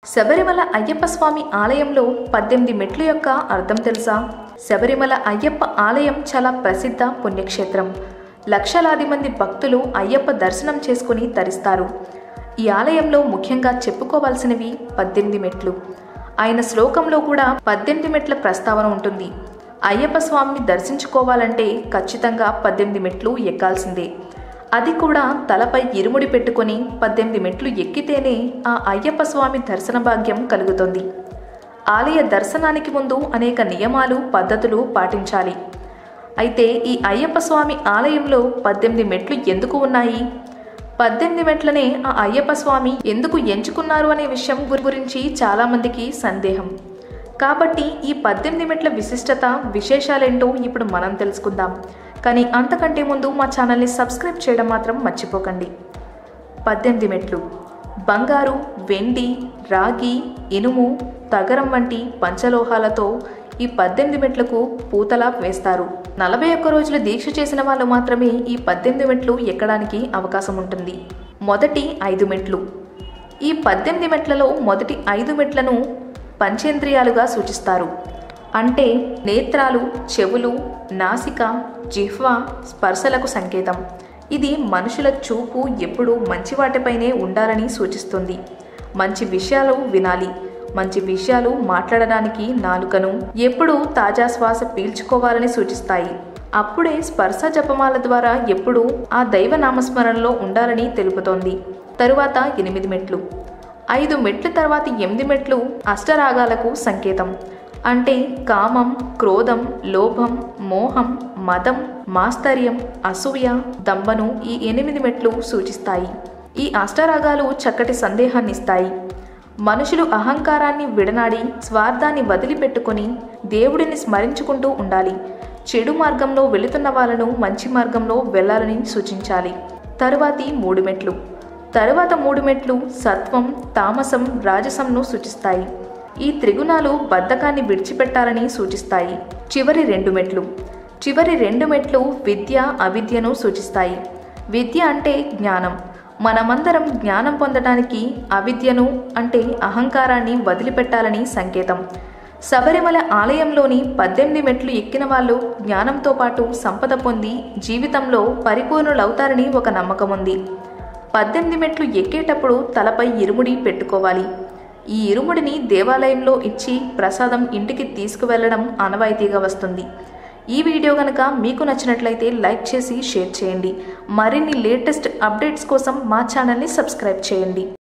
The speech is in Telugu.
శబరిమల అయ్యప్ప స్వామి ఆలయంలో పద్దెనిమిది మెట్ల యొక్క అర్థం తెలుసా శబరిమల అయ్యప్ప ఆలయం చాలా ప్రసిద్ధ పుణ్యక్షేత్రం లక్షలాది మంది భక్తులు అయ్యప్ప దర్శనం చేసుకుని తరిస్తారు ఈ ఆలయంలో ముఖ్యంగా చెప్పుకోవాల్సినవి పద్దెనిమిది మెట్లు ఆయన శ్లోకంలో కూడా పద్దెనిమిది మెట్ల ప్రస్తావన ఉంటుంది అయ్యప్ప స్వామిని దర్శించుకోవాలంటే ఖచ్చితంగా పద్దెనిమిది మెట్లు ఎక్కాల్సిందే అది కూడా తలపై ఇరుముడి పెట్టుకొని పద్దెనిమిది మెట్లు ఎక్కితేనే ఆ అయ్యప్ప స్వామి దర్శన భాగ్యం కలుగుతుంది ఆలయ దర్శనానికి ముందు అనేక నియమాలు పద్ధతులు పాటించాలి అయితే ఈ అయ్యప్ప స్వామి ఆలయంలో పద్దెనిమిది మెట్లు ఎందుకు ఉన్నాయి పద్దెనిమిది మెట్లనే ఆ అయ్యప్ప స్వామి ఎందుకు ఎంచుకున్నారు అనే విషయం గురి- గురించి చాలామందికి సందేహం కాబట్టి ఈ పద్దెనిమిది మెట్ల విశిష్టత విశేషాలేంటో ఇప్పుడు మనం తెలుసుకుందాం కానీ అంతకంటే ముందు మా ఛానల్ని సబ్స్క్రైబ్ చేయడం మాత్రం మర్చిపోకండి పద్దెనిమిది మెట్లు బంగారు వెండి రాగి ఇనుము తగరం వంటి పంచలోహాలతో ఈ పద్దెనిమిది మెట్లకు పూతలా వేస్తారు నలభై ఒక్క రోజులు దీక్ష చేసిన వాళ్ళు మాత్రమే ఈ పద్దెనిమిది మెట్లు ఎక్కడానికి అవకాశం ఉంటుంది మొదటి ఐదు మెట్లు ఈ పద్దెనిమిది మెట్లలో మొదటి ఐదు మెట్లను పంచేంద్రియాలుగా సూచిస్తారు అంటే నేత్రాలు చెవులు నాసిక జిహ్వ స్పర్శలకు సంకేతం ఇది మనుషుల చూపు ఎప్పుడూ మంచి వాటిపైనే ఉండాలని సూచిస్తుంది మంచి విషయాలు వినాలి మంచి విషయాలు మాట్లాడడానికి నాలుకను ఎప్పుడూ తాజా శ్వాస పీల్చుకోవాలని సూచిస్తాయి అప్పుడే స్పర్శ జపమాల ద్వారా ఎప్పుడూ ఆ దైవ నామస్మరణలో ఉండాలని తెలుపుతోంది తరువాత ఎనిమిది మెట్లు ఐదు మెట్ల తర్వాత ఎనిమిది మెట్లు అష్టరాగాలకు సంకేతం అంటే కామం క్రోధం లోభం మోహం మదం మాస్తర్యం అసూయ దంబను ఈ ఎనిమిది మెట్లు సూచిస్తాయి ఈ అష్టరాగాలు చక్కటి సందేహాన్ని ఇస్తాయి మనుషులు అహంకారాన్ని విడనాడి స్వార్థాన్ని వదిలిపెట్టుకొని దేవుడిని స్మరించుకుంటూ ఉండాలి చెడు మార్గంలో వెళుతున్న వాళ్ళను మంచి మార్గంలో వెళ్ళాలని సూచించాలి తరువాతి మూడు మెట్లు తరువాత మూడు మెట్లు సత్వం తామసం రాజసంను సూచిస్తాయి ఈ త్రిగుణాలు బద్ధకాన్ని విడిచిపెట్టాలని సూచిస్తాయి చివరి రెండు మెట్లు చివరి రెండు మెట్లు విద్య అవిద్యను సూచిస్తాయి విద్య అంటే జ్ఞానం మనమందరం జ్ఞానం పొందడానికి అవిద్యను అంటే అహంకారాన్ని వదిలిపెట్టాలని సంకేతం శబరిమల ఆలయంలోని పద్దెనిమిది మెట్లు ఎక్కిన వాళ్ళు జ్ఞానంతో పాటు సంపద పొంది జీవితంలో పరిపూర్ణులవుతారని ఒక నమ్మకం ఉంది పద్దెనిమిది మెట్లు ఎక్కేటప్పుడు తలపై ఇరుముడి పెట్టుకోవాలి ఈ ఇరుముడిని దేవాలయంలో ఇచ్చి ప్రసాదం ఇంటికి తీసుకువెళ్లడం ఆనవాయితీగా వస్తుంది ఈ వీడియో కనుక మీకు నచ్చినట్లయితే లైక్ చేసి షేర్ చేయండి మరిన్ని లేటెస్ట్ అప్డేట్స్ కోసం మా ఛానల్ని సబ్స్క్రైబ్ చేయండి